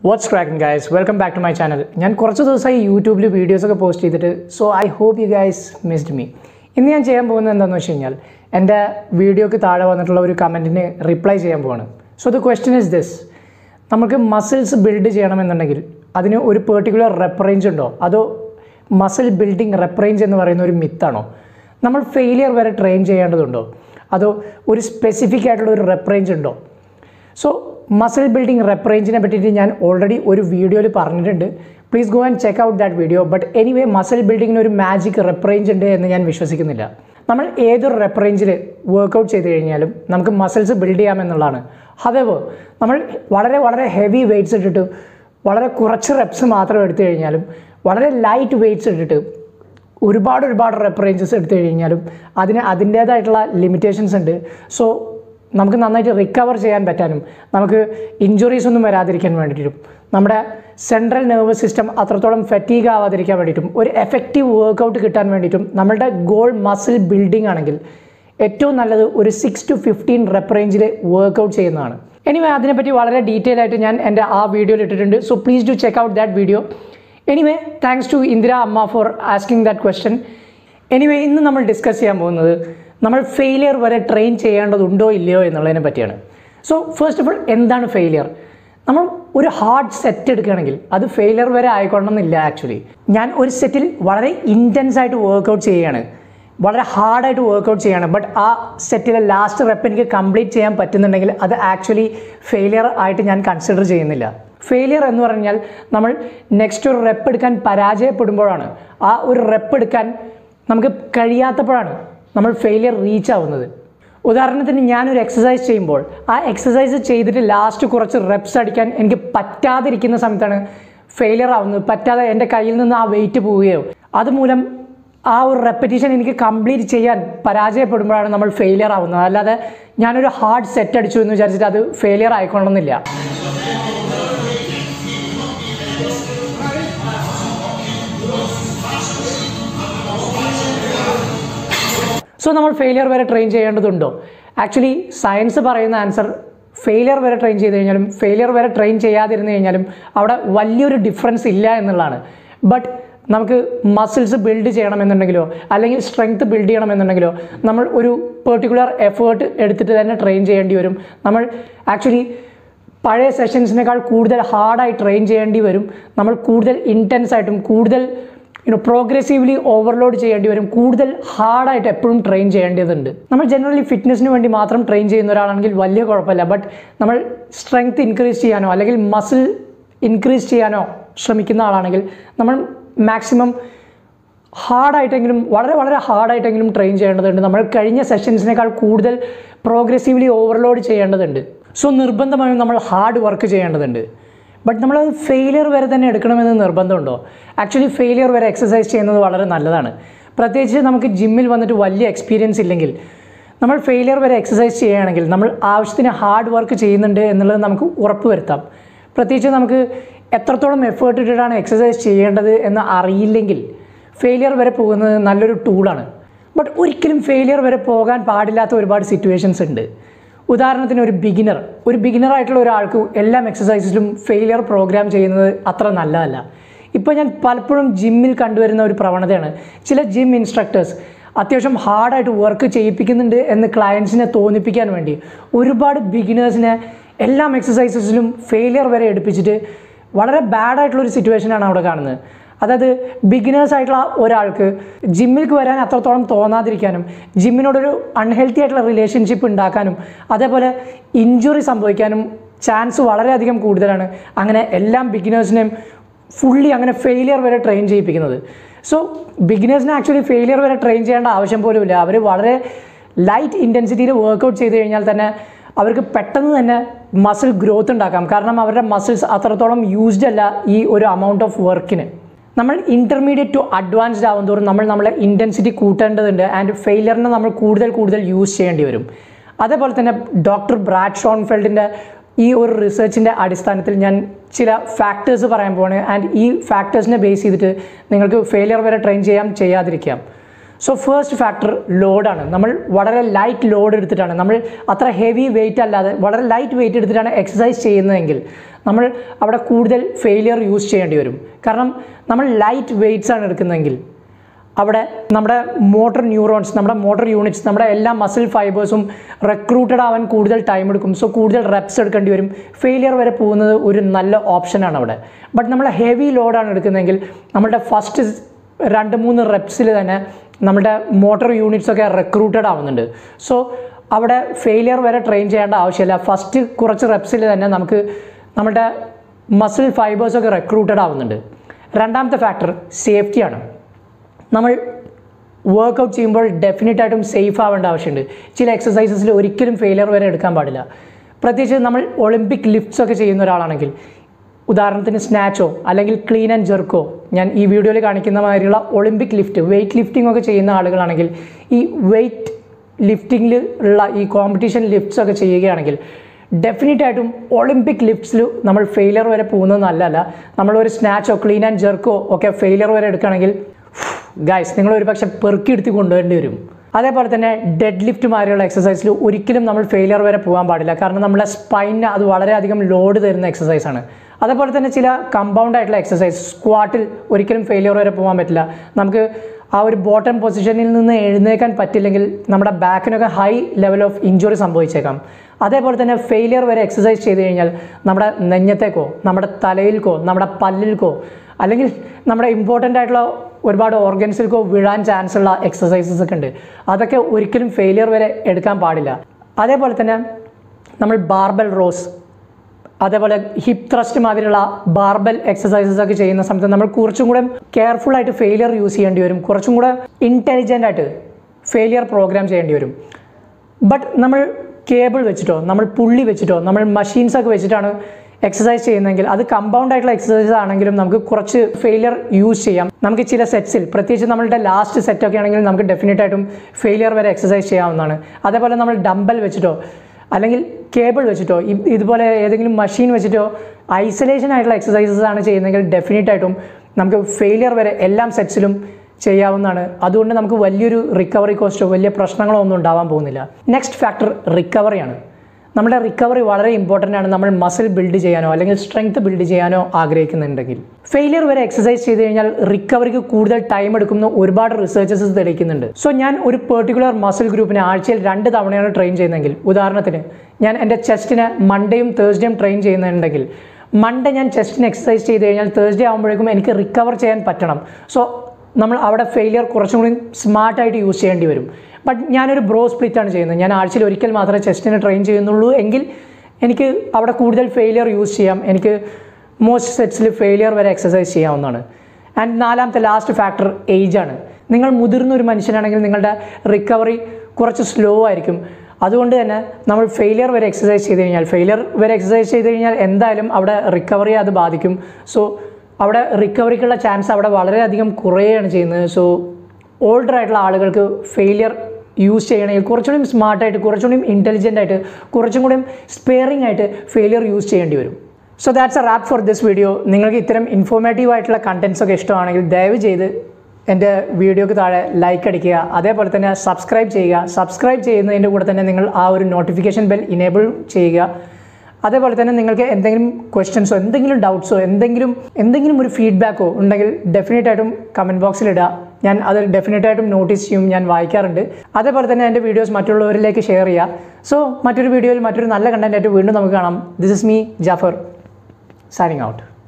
watts cracking guys welcome back to my channel ഞാൻ കുറച്ച് ദിവസമായി യൂട്യൂബിൽ വീഡിയോസൊക്കെ പോസ്റ്റ് ചെയ്തിട്ട് so I hope you guys missed me ഇന്ന് ഞാൻ ചെയ്യാൻ പോകുന്നത് എന്താണെന്ന് വെച്ച് കഴിഞ്ഞാൽ എൻ്റെ വീഡിയോക്ക് താഴെ വന്നിട്ടുള്ള ഒരു കമൻറ്റിന് റിപ്ലൈ ചെയ്യാൻ പോവാണ് so the question is this നമുക്ക് മസിൽസ് ബിൽഡ് ചെയ്യണമെന്നുണ്ടെങ്കിൽ അതിന് ഒരു പെർട്ടിക്കുലർ റെപ്പറേഞ്ച് ഉണ്ടോ അതോ മസിൽ ബിൽഡിംഗ് റെപ്പറേഞ്ച് എന്ന് പറയുന്ന ഒരു മിത്താണോ നമ്മൾ ഫെയിലിയർ വരെ ട്രെയിൻ ചെയ്യേണ്ടതുണ്ടോ അതോ ഒരു സ്പെസിഫിക് ആയിട്ടുള്ള ഒരു റെപ്പറേഞ്ച് ഉണ്ടോ സോ മസിൽ ബിൽഡിംഗ് റെപ്പറേഞ്ചിനെ പറ്റിയിട്ട് ഞാൻ ഓൾറെഡി ഒരു വീഡിയോയിൽ പറഞ്ഞിട്ടുണ്ട് please go and check out that video but anyway muscle ബിൽഡിങ്ങിന് ഒരു മാജിക് റെപ്പറേഞ്ച് ഉണ്ട് എന്ന് ഞാൻ വിശ്വസിക്കുന്നില്ല നമ്മൾ ഏതൊരു റെപ്പറേഞ്ചിൽ വർക്കൗട്ട് ചെയ്ത് കഴിഞ്ഞാലും നമുക്ക് മസിൽസ് ബിൽഡ് ചെയ്യാമെന്നുള്ളതാണ് ഹവെവർ നമ്മൾ വളരെ വളരെ ഹെവി വെയ്റ്റ്സ് ഇട്ടിട്ട് വളരെ കുറച്ച് റെപ്സ് മാത്രം എടുത്തു കഴിഞ്ഞാലും വളരെ ലൈറ്റ് വെയ്റ്റ്സ് ഇട്ടിട്ട് ഒരുപാട് ഒരുപാട് റെപ്പറേഞ്ചസ് എടുത്തു കഴിഞ്ഞാലും അതിന് അതിൻ്റേതായിട്ടുള്ള ലിമിറ്റേഷൻസ് ഉണ്ട് സോ നമുക്ക് നന്നായിട്ട് റിക്കവർ ചെയ്യാൻ പറ്റാനും നമുക്ക് ഇഞ്ചുറീസ് ഒന്നും വരാതിരിക്കാൻ വേണ്ടിയിട്ടും നമ്മുടെ സെൻട്രൽ നെർവസ് സിസ്റ്റം അത്രത്തോളം ഫറ്റീഗ് ആവാതിരിക്കാൻ വേണ്ടിയിട്ടും ഒരു എഫക്റ്റീവ് വർക്കൗട്ട് കിട്ടാൻ വേണ്ടിയിട്ടും നമ്മളുടെ ഗോൾ മസിൽ ബിൽഡിംഗ് ആണെങ്കിൽ ഏറ്റവും നല്ലത് ഒരു സിക്സ് ടു ഫിഫ്റ്റീൻ റെപ്പ് റേഞ്ചിൽ വർക്കൗട്ട് ചെയ്യുന്നതാണ് എനിവേ അതിനെപ്പറ്റി വളരെ ഡീറ്റെയിൽ ആയിട്ട് ഞാൻ എൻ്റെ ആ വീഡിയോയിൽ ഇട്ടിട്ടുണ്ട് so please do check out that video anyway thanks to Indira അമ്മ for asking that question anyway ഇന്ന് നമ്മൾ ഡിസ്കസ് ചെയ്യാൻ പോകുന്നത് നമ്മൾ ഫെയിലിയർ വരെ ട്രെയിൻ ചെയ്യേണ്ടതുണ്ടോ ഇല്ലയോ എന്നുള്ളതിനെ പറ്റിയാണ് സോ ഫസ്റ്റ് ഓഫ് ഓൾ എന്താണ് ഫെയിലിയർ നമ്മൾ ഒരു ഹാർഡ് സെറ്റ് എടുക്കുകയാണെങ്കിൽ അത് ഫെയിലിയർ വരെ ആയിക്കൊള്ളണമെന്നില്ല ആക്ച്വലി ഞാൻ ഒരു സെറ്റിൽ വളരെ ഇൻറ്റൻസ് ആയിട്ട് വർക്കൗട്ട് ചെയ്യുകയാണ് വളരെ ഹാർഡായിട്ട് വർക്കൗട്ട് ചെയ്യാണ് ബട്ട് ആ സെറ്റിലെ ലാസ്റ്റ് റെപ്പ് എനിക്ക് കംപ്ലീറ്റ് ചെയ്യാൻ പറ്റുന്നുണ്ടെങ്കിൽ അത് ആക്ച്വലി ഫെയിലിയർ ആയിട്ട് ഞാൻ കൺസിഡർ ചെയ്യുന്നില്ല ഫെയിലിയർ എന്ന് പറഞ്ഞാൽ നമ്മൾ നെക്സ്റ്റ് ഒരു റെപ്പ് എടുക്കാൻ പരാജയപ്പെടുമ്പോഴാണ് ആ ഒരു റെപ്പ് എടുക്കാൻ നമുക്ക് കഴിയാത്തപ്പോഴാണ് നമ്മൾ ഫെയിലിയർ റീച്ച് ആവുന്നത് ഉദാഹരണത്തിന് ഞാനൊരു എക്സസൈസ് ചെയ്യുമ്പോൾ ആ എക്സസൈസ് ചെയ്തിട്ട് ലാസ്റ്റ് കുറച്ച് റെപ്സ് അടിക്കാൻ എനിക്ക് പറ്റാതിരിക്കുന്ന സമയത്താണ് ഫെയിലിയർ ആവുന്നത് പറ്റാതെ എൻ്റെ കയ്യിൽ നിന്ന് ആ വെയിറ്റ് പോവുകയോ അതുമൂലം ആ ഒരു റെപ്പറ്റീഷൻ എനിക്ക് കംപ്ലീറ്റ് ചെയ്യാൻ പരാജയപ്പെടുമ്പോഴാണ് നമ്മൾ ഫെയിലിയർ ആവുന്നത് അല്ലാതെ ഞാനൊരു ഹാർഡ് സെറ്റ് അടിച്ചു എന്ന് വിചാരിച്ചിട്ട് അത് ഫെയിലിയർ ആയിക്കൊള്ളണമെന്നില്ല സോ നമ്മൾ ഫെയിലിയർ വരെ ട്രെയിൻ ചെയ്യേണ്ടതുണ്ടോ ആക്ച്വലി സയൻസ് പറയുന്ന ആൻസർ ഫെയിലിയർ വരെ ട്രെയിൻ ചെയ്ത് കഴിഞ്ഞാലും ഫെയിലിയർ വരെ ട്രെയിൻ ചെയ്യാതിരുന്നു കഴിഞ്ഞാലും അവിടെ വലിയൊരു ഡിഫറൻസ് ഇല്ല എന്നുള്ളതാണ് ബട്ട് നമുക്ക് മസിൽസ് ബിൽഡ് ചെയ്യണമെന്നുണ്ടെങ്കിലോ അല്ലെങ്കിൽ സ്ട്രെങ്ത് ബിൽഡ് ചെയ്യണമെന്നുണ്ടെങ്കിലോ നമ്മൾ ഒരു പെർട്ടിക്കുലർ എഫേർട്ട് എടുത്തിട്ട് തന്നെ ട്രെയിൻ ചെയ്യേണ്ടി വരും നമ്മൾ ആക്ച്വലി പഴയ സെഷൻസിനേക്കാൾ കൂടുതൽ ഹാർഡായി ട്രെയിൻ ചെയ്യേണ്ടി വരും നമ്മൾ കൂടുതൽ ഇൻറ്റൻസ് ആയിട്ടും കൂടുതൽ യുനോ പ്രോഗ്രസീവ്ലി ഓവർലോഡ് ചെയ്യേണ്ടി വരും കൂടുതൽ ഹാർഡായിട്ട് എപ്പോഴും ട്രെയിൻ ചെയ്യേണ്ടതുണ്ട് നമ്മൾ ജനറലി ഫിറ്റ്നസ്സിന് വേണ്ടി മാത്രം ട്രെയിൻ ചെയ്യുന്ന ഒരാളാണെങ്കിൽ വലിയ കുഴപ്പമില്ല ബട്ട് നമ്മൾ സ്ട്രെങ്ത് ഇൻക്രീസ് ചെയ്യാനോ അല്ലെങ്കിൽ മസിൽ ഇൻക്രീസ് ചെയ്യാനോ ശ്രമിക്കുന്ന ആളാണെങ്കിൽ നമ്മൾ മാക്സിമം ഹാർഡായിട്ടെങ്കിലും വളരെ വളരെ ഹാർഡായിട്ടെങ്കിലും ട്രെയിൻ ചെയ്യേണ്ടതുണ്ട് നമ്മൾ കഴിഞ്ഞ സെഷൻസിനേക്കാൾ കൂടുതൽ പ്രോഗ്രസീവ്ലി ഓവർലോഡ് ചെയ്യേണ്ടതുണ്ട് സോ നിർബന്ധമായും നമ്മൾ ഹാർഡ് വർക്ക് ചെയ്യേണ്ടതുണ്ട് ബട്ട് നമ്മൾ ഫെയിലിയർ വരെ തന്നെ എടുക്കണമെന്ന് നിർബന്ധമുണ്ടോ ആക്ച്വലി ഫെയിലിയർ വരെ എക്സസൈസ് ചെയ്യുന്നത് വളരെ നല്ലതാണ് പ്രത്യേകിച്ച് നമുക്ക് ജിമ്മിൽ വന്നിട്ട് വലിയ എക്സ്പീരിയൻസ് ഇല്ലെങ്കിൽ നമ്മൾ ഫെയിലിയർ വരെ എക്സസൈസ് ചെയ്യുകയാണെങ്കിൽ നമ്മൾ ആവശ്യത്തിന് ഹാർഡ് വർക്ക് ചെയ്യുന്നുണ്ട് എന്നുള്ളത് നമുക്ക് ഉറപ്പ് വരുത്താം പ്രത്യേകിച്ച് നമുക്ക് എത്രത്തോളം എഫേർട്ട് ഇട്ടിട്ടാണ് എക്സസൈസ് ചെയ്യേണ്ടത് എന്ന് അറിയില്ലെങ്കിൽ ഫെയിലിയർ വരെ പോകുന്നത് നല്ലൊരു ടൂളാണ് ബട്ട് ഒരിക്കലും ഫെയിലിയർ വരെ പോകാൻ പാടില്ലാത്ത ഒരുപാട് സിറ്റുവേഷൻസ് ഉണ്ട് ഉദാഹരണത്തിന് ഒരു ബിഗിനർ ഒരു ബിഗിനർ ആയിട്ടുള്ള ഒരാൾക്ക് എല്ലാം എക്സസൈസിലും ഫെയിലിയർ പ്രോഗ്രാം ചെയ്യുന്നത് അത്ര നല്ലതല്ല ഇപ്പോൾ ഞാൻ പലപ്പോഴും ജിമ്മിൽ കണ്ടുവരുന്ന ഒരു പ്രവണതയാണ് ചില ജിം ഇൻസ്ട്രക്ടേഴ്സ് അത്യാവശ്യം ഹാർഡായിട്ട് വർക്ക് ചെയ്യിപ്പിക്കുന്നുണ്ട് എന്ന് ക്ലയൻസിനെ തോന്നിപ്പിക്കാൻ വേണ്ടി ഒരുപാട് ബിഗിനേഴ്സിനെ എല്ലാം എക്സസൈസസിലും ഫെയിലിയർ വരെ എടുപ്പിച്ചിട്ട് വളരെ ബാഡായിട്ടുള്ളൊരു സിറ്റുവേഷനാണ് അവിടെ കാണുന്നത് അതായത് ബിഗിനേഴ്സ് ആയിട്ടുള്ള ഒരാൾക്ക് ജിമ്മിലേക്ക് വരാൻ അത്രത്തോളം തോന്നാതിരിക്കാനും ജിമ്മിനോടൊരു അൺഹെൽത്തി ആയിട്ടുള്ള റിലേഷൻഷിപ്പ് ഉണ്ടാക്കാനും അതേപോലെ ഇഞ്ചുറി സംഭവിക്കാനും ചാൻസ് വളരെയധികം കൂടുതലാണ് അങ്ങനെ എല്ലാം ബിഗിനേഴ്സിനെയും ഫുള്ളി അങ്ങനെ ഫെയിലിയർ വരെ ട്രെയിൻ ചെയ്യിപ്പിക്കുന്നത് സോ ബിഗിനേഴ്സിനെ ആക്ച്വലി ഫെയിലിയർ വരെ ട്രെയിൻ ചെയ്യേണ്ട ആവശ്യം പോലുമില്ല അവർ വളരെ ലൈറ്റ് ഇൻറ്റൻസിറ്റിയിൽ വർക്കൗട്ട് ചെയ്ത് കഴിഞ്ഞാൽ തന്നെ അവർക്ക് പെട്ടെന്ന് തന്നെ മസിൽ ഗ്രോത്ത് ഉണ്ടാക്കാം കാരണം അവരുടെ മസിൽസ് അത്രത്തോളം യൂസ്ഡ് അല്ല ഈ ഒരു അമൗണ്ട് ഓഫ് വർക്കിന് നമ്മൾ ഇൻ്റർമീഡിയറ്റ് ടു അഡ്വാൻസ്ഡ് ആവുന്നതോറും നമ്മൾ നമ്മളെ ഇൻറ്റൻസിറ്റി കൂട്ടേണ്ടതുണ്ട് ആൻഡ് ഫെയിലിയറിനെ നമ്മൾ കൂടുതൽ കൂടുതൽ യൂസ് ചെയ്യേണ്ടി വരും അതേപോലെ തന്നെ ഡോക്ടർ ബ്രാഡ് ഷോൺഫെൽഡിൻ്റെ ഈ ഒരു റിസർച്ചിൻ്റെ അടിസ്ഥാനത്തിൽ ഞാൻ ചില ഫാക്ടേഴ്സ് പറയാൻ പോവാണ് ആൻഡ് ഈ ഫാക്ടേഴ്സിനെ ബേസ് ചെയ്തിട്ട് നിങ്ങൾക്ക് ഫെയിലിയർ വരെ ട്രെയിൻ ചെയ്യാം ചെയ്യാതിരിക്കാം സോ ഫസ്റ്റ് ഫാക്ടർ ലോഡാണ് നമ്മൾ വളരെ ലൈറ്റ് ലോഡ് എടുത്തിട്ടാണ് നമ്മൾ അത്ര ഹെവി വെയിറ്റ് അല്ലാതെ വളരെ ലൈറ്റ് വെയിറ്റ് എടുത്തിട്ടാണ് എക്സസൈസ് ചെയ്യുന്നതെങ്കിൽ നമ്മൾ അവിടെ കൂടുതൽ ഫെയിലിയർ യൂസ് ചെയ്യേണ്ടി വരും കാരണം നമ്മൾ ലൈറ്റ് വെയ്റ്റ്സ് ആണ് എടുക്കുന്നതെങ്കിൽ അവിടെ നമ്മുടെ മോട്ടർ ന്യൂറോൺസ് നമ്മുടെ മോട്ടർ യൂണിറ്റ്സ് നമ്മുടെ എല്ലാ മസിൽ ഫൈബേഴ്സും റെക്രൂട്ടഡ് ആവാൻ കൂടുതൽ ടൈം എടുക്കും സോ കൂടുതൽ റെപ്സ് എടുക്കേണ്ടി വരും ഫെയിലിയർ വരെ പോകുന്നത് ഒരു നല്ല ഓപ്ഷനാണ് അവിടെ ബട്ട് നമ്മൾ ഹെവി ലോഡാണ് എടുക്കുന്നതെങ്കിൽ നമ്മുടെ ഫസ്റ്റ് രണ്ട് മൂന്ന് റെപ്സിൽ തന്നെ നമ്മുടെ മോട്ടർ യൂണിറ്റ്സ് ഒക്കെ റെക്രൂട്ടഡ് ആവുന്നുണ്ട് സോ അവിടെ ഫെയിലിയർ വരെ ട്രെയിൻ ചെയ്യേണ്ട ആവശ്യമില്ല ഫസ്റ്റ് കുറച്ച് റെപ്സിൽ തന്നെ നമുക്ക് നമ്മുടെ മസിൽ ഫൈബേഴ്സൊക്കെ റെക്രൂട്ടഡ് ആവുന്നുണ്ട് രണ്ടാമത്തെ ഫാക്ടർ സേഫ്റ്റിയാണ് നമ്മൾ വർക്കൗട്ട് ചെയ്യുമ്പോൾ ഡെഫിനറ്റ് ആയിട്ടും സേഫ് ആവേണ്ട ആവശ്യമുണ്ട് ചില എക്സസൈസസിൽ ഒരിക്കലും ഫെയിലിയർ വരെ എടുക്കാൻ പാടില്ല പ്രത്യേകിച്ച് നമ്മൾ ഒളിമ്പിക് ലിഫ്റ്റ്സ് ഒക്കെ ചെയ്യുന്ന ഒരാളാണെങ്കിൽ ഉദാഹരണത്തിന് സ്നാച്ചോ അല്ലെങ്കിൽ ക്ലീൻ ആൻഡ് ജെർക്കോ ഞാൻ ഈ വീഡിയോയിൽ കാണിക്കുന്ന മാതിരിയുള്ള ഒളിമ്പിക് ലിഫ്റ്റ് വെയിറ്റ് ലിഫ്റ്റിംഗ് ഒക്കെ ചെയ്യുന്ന ആളുകളാണെങ്കിൽ ഈ വെയിറ്റ് ലിഫ്റ്റിങ്ങിൽ ഉള്ള ഈ കോമ്പറ്റീഷൻ ലിഫ്റ്റ്സ് ഒക്കെ ചെയ്യുകയാണെങ്കിൽ ഡെഫിനറ്റ് ആയിട്ടും ഒളിമ്പിക് ലിഫ്റ്റ്സിൽ നമ്മൾ ഫെയിലിയർ വരെ പോകുന്നത് നല്ലതല്ല നമ്മളൊരു സ്നാച്ചോ ക്ലീൻ ആൻഡ് ജെർക്കോ ഒക്കെ ഫെയിലിയർ വരെ എടുക്കുകയാണെങ്കിൽ ഗൈസ് നിങ്ങൾ ഒരു പക്ഷെ പെറുക്കിയെടുത്ത് കൊണ്ടുവരേണ്ടി വരും അതേപോലെ തന്നെ ഡെഡ് ലിഫ്റ്റ് മാതിരിയുള്ള എക്സസൈസിൽ ഒരിക്കലും നമ്മൾ ഫെയിലിയർ വരെ പോകാൻ പാടില്ല കാരണം നമ്മുടെ സ്പൈനിന് അത് വളരെയധികം ലോഡ് തരുന്ന എക്സസൈസ് ആണ് അതേപോലെ തന്നെ ചില കമ്പൗണ്ട് ആയിട്ടുള്ള എക്സസൈസ് സ്ക്വാട്ടിൽ ഒരിക്കലും ഫെയിലിയർ വരെ പോകാൻ പറ്റില്ല നമുക്ക് ആ ഒരു ബോട്ടം പൊസിഷനിൽ നിന്ന് എഴുന്നേക്കാൻ പറ്റില്ലെങ്കിൽ നമ്മുടെ ബാക്കിനൊക്കെ ഹൈ ലെവൽ ഓഫ് ഇഞ്ചുറി സംഭവിച്ചേക്കാം അതേപോലെ തന്നെ ഫെയിലിയർ വരെ എക്സസൈസ് ചെയ്ത് കഴിഞ്ഞാൽ നമ്മുടെ നെഞ്ഞത്തേക്കോ നമ്മുടെ തലയിൽക്കോ നമ്മുടെ പല്ലിൽക്കോ അല്ലെങ്കിൽ നമ്മുടെ ഇമ്പോർട്ടൻ്റ് ആയിട്ടുള്ള ഒരുപാട് ഓർഗൻസിൽക്കോ വീഴാൻ ചാൻസ് ഉള്ള എക്സസൈസസ് ഒക്കെ ഉണ്ട് അതൊക്കെ ഒരിക്കലും ഫെയിലിയർ വരെ എടുക്കാൻ പാടില്ല അതേപോലെ തന്നെ നമ്മൾ ബാർബൽ റോസ് അതേപോലെ ഹിപ്പ് ത്രസ്റ്റ് മാതിരിയുള്ള ബാർബൽ എക്സസൈസസ് ഒക്കെ ചെയ്യുന്ന സമയത്ത് നമ്മൾ കുറച്ചും കൂടെ കെയർഫുൾ ആയിട്ട് ഫെയിലിയർ യൂസ് ചെയ്യേണ്ടി വരും കുറച്ചും കൂടെ ഇൻ്റലിജൻ്റ് ആയിട്ട് ഫെയിലിയർ പ്രോഗ്രാം ചെയ്യേണ്ടി വരും ബട്ട് നമ്മൾ കേബിൾ വെച്ചിട്ടോ നമ്മൾ പുള്ളി വെച്ചിട്ടോ നമ്മൾ മഷീൻസ് ഒക്കെ വെച്ചിട്ടാണ് എക്സസൈസ് ചെയ്യുന്നതെങ്കിൽ അത് കമ്പൗണ്ട് ആയിട്ടുള്ള എക്സസൈസ് ആണെങ്കിലും നമുക്ക് കുറച്ച് ഫെയിലിയർ യൂസ് ചെയ്യാം നമുക്ക് ചില സെറ്റ്സിൽ പ്രത്യേകിച്ച് നമ്മളുടെ ലാസ്റ്റ് സെറ്റ് ഒക്കെ ആണെങ്കിൽ നമുക്ക് ഡെഫിനറ്റ് ആയിട്ടും ഫെയിലിയർ വരെ എക്സസൈസ് ചെയ്യാവുന്നതാണ് അതേപോലെ നമ്മൾ ഡംബൽ വെച്ചിട്ടോ അല്ലെങ്കിൽ കേബിൾ വെച്ചിട്ടോ ഇ- ഇതുപോലെ ഏതെങ്കിലും മെഷീൻ വെച്ചിട്ടോ ഐസൊലേഷൻ ആയിട്ടുള്ള എക്സസൈസസ് ആണ് ചെയ്യുന്നതെങ്കിൽ ഡെഫിനറ്റ് ആയിട്ടും നമുക്ക് ഫെയിലിയർ വരെ എല്ലാം സെറ്റ്സിലും ചെയ്യാവുന്നതാണ് അതുകൊണ്ട് നമുക്ക് വലിയൊരു റിക്കവറി കോസ്റ്റോ വലിയ പ്രശ്നങ്ങളോ ഒന്നും ഉണ്ടാവാൻ പോകുന്നില്ല നെക്സ്റ്റ് ഫാക്ടർ റിക്കവറിയാണ് നമ്മുടെ റിക്കവറി വളരെ ഇമ്പോർട്ടൻ്റ് ആണ് നമ്മൾ മസിൽ ബിൽഡ് ചെയ്യാനോ അല്ലെങ്കിൽ സ്ട്രെങ്ത് ബിൽഡ് ചെയ്യാനോ ആഗ്രഹിക്കുന്നുണ്ടെങ്കിൽ ഫെയിലിയർ വരെ എക്സസൈസ് ചെയ്ത് കഴിഞ്ഞാൽ റിക്കവറിക്ക് കൂടുതൽ ടൈം എടുക്കുന്ന ഒരുപാട് റിസർച്ചസ് തെളിയിക്കുന്നുണ്ട് സോ ഞാൻ ഒരു പെർട്ടിക്കുലർ മസിൽ ഗ്രൂപ്പിനെ ആഴ്ചയിൽ രണ്ട് തവണയാണ് ട്രെയിൻ ചെയ്യുന്നതെങ്കിൽ ഉദാഹരണത്തിന് ഞാൻ എൻ്റെ ചെസ്റ്റിനെ മൺഡേയും തേഴ്സ്ഡേയും ട്രെയിൻ ചെയ്യുന്നുണ്ടെങ്കിൽ മൺഡേ ഞാൻ ചെസ്റ്റിന് എക്സസൈസ് ചെയ്ത് കഴിഞ്ഞാൽ തേഴ്സ്ഡേ ആകുമ്പോഴേക്കും എനിക്ക് റിക്കവർ ചെയ്യാൻ പറ്റണം സോ നമ്മൾ അവിടെ ഫെയിലിയർ കുറച്ചും കൂടി സ്മാർട്ടായിട്ട് യൂസ് ചെയ്യേണ്ടി വരും ബട്ട് ഞാനൊരു ബ്രോ സ്പ്ലിറ്റ് ആണ് ചെയ്യുന്നത് ഞാൻ ആഴ്ചയിൽ ഒരിക്കൽ മാത്രമേ ചെസ്റ്റിനെ ട്രെയിൻ ചെയ്യുന്നുള്ളൂ എങ്കിൽ എനിക്ക് അവിടെ കൂടുതൽ ഫെയിലിയർ യൂസ് ചെയ്യാം എനിക്ക് മോസ്റ്റ് സെറ്റ്സിൽ ഫെയിലിയർ വരെ എക്സസൈസ് ചെയ്യാവുന്നതാണ് ആൻഡ് നാലാമത്തെ ലാസ്റ്റ് ഫാക്ടർ ഏജ് ആണ് നിങ്ങൾ മുതിർന്ന ഒരു മനുഷ്യനാണെങ്കിൽ നിങ്ങളുടെ റിക്കവറി കുറച്ച് സ്ലോ ആയിരിക്കും അതുകൊണ്ട് തന്നെ നമ്മൾ ഫെയിലിയർ വരെ എക്സസൈസ് ചെയ്ത് കഴിഞ്ഞാൽ ഫെയിലിയർ വരെ എക്സസൈസ് ചെയ്ത് കഴിഞ്ഞാൽ എന്തായാലും അവിടെ റിക്കവറി അത് ബാധിക്കും സോ അവിടെ റിക്കവറിക്കുള്ള ചാൻസ് അവിടെ വളരെയധികം കുറയുകയാണ് ചെയ്യുന്നത് സോ ഓൾഡർ ആയിട്ടുള്ള ആളുകൾക്ക് ഫെയിലിയർ യൂസ് ചെയ്യണമെങ്കിൽ കുറച്ചുകൂടി സ്മാർട്ടായിട്ട് കുറച്ചുകൂടി ഇൻ്റലിജൻ്റ് ആയിട്ട് കുറച്ചും കൂടി സ്പെയറിംഗ് ആയിട്ട് ഫെയിലിയർ യൂസ് ചെയ്യേണ്ടി വരും so that's a wrap for this video നിങ്ങൾക്ക് ഇത്തരം ഇൻഫോർമേറ്റീവ് ആയിട്ടുള്ള കണ്ടൻസ് ഒക്കെ ഇഷ്ടമാണെങ്കിൽ ദയവ് ചെയ്ത് എൻ്റെ വീഡിയോക്ക് താഴെ ലൈക്ക് അടിക്കുക അതേപോലെ തന്നെ സബ്സ്ക്രൈബ് ചെയ്യുക സബ്സ്ക്രൈബ് ചെയ്യുന്നതിൻ്റെ കൂടെ തന്നെ നിങ്ങൾ ആ ഒരു നോട്ടിഫിക്കേഷൻ ബെൽ ഇനേബിൾ ചെയ്യുക അതേപോലെ തന്നെ നിങ്ങൾക്ക് എന്തെങ്കിലും ക്വസ്റ്റ്യൻസോ എന്തെങ്കിലും ഡൗട്ട്സോ എന്തെങ്കിലും എന്തെങ്കിലും ഒരു ഫീഡ്ബാക്കോ ഉണ്ടെങ്കിൽ ഡെഫിനറ്റ് ആയിട്ടും കമൻറ്റ് ബോക്സിൽ ഇടുക ഞാൻ അത് ഡെഫിനറ്റ് ആയിട്ടും നോട്ടീസ് ചെയ്യും ഞാൻ വായിക്കാറുണ്ട് അതേപോലെ തന്നെ എൻ്റെ വീഡിയോസ് മറ്റുള്ളവരിലേക്ക് ഷെയർ ചെയ്യുക സോ മറ്റൊരു വീഡിയോയിൽ മറ്റൊരു നല്ല കണ്ടന്റ് ആയിട്ട് വീണ്ടും നമുക്ക് കാണാം this is me Jafar signing out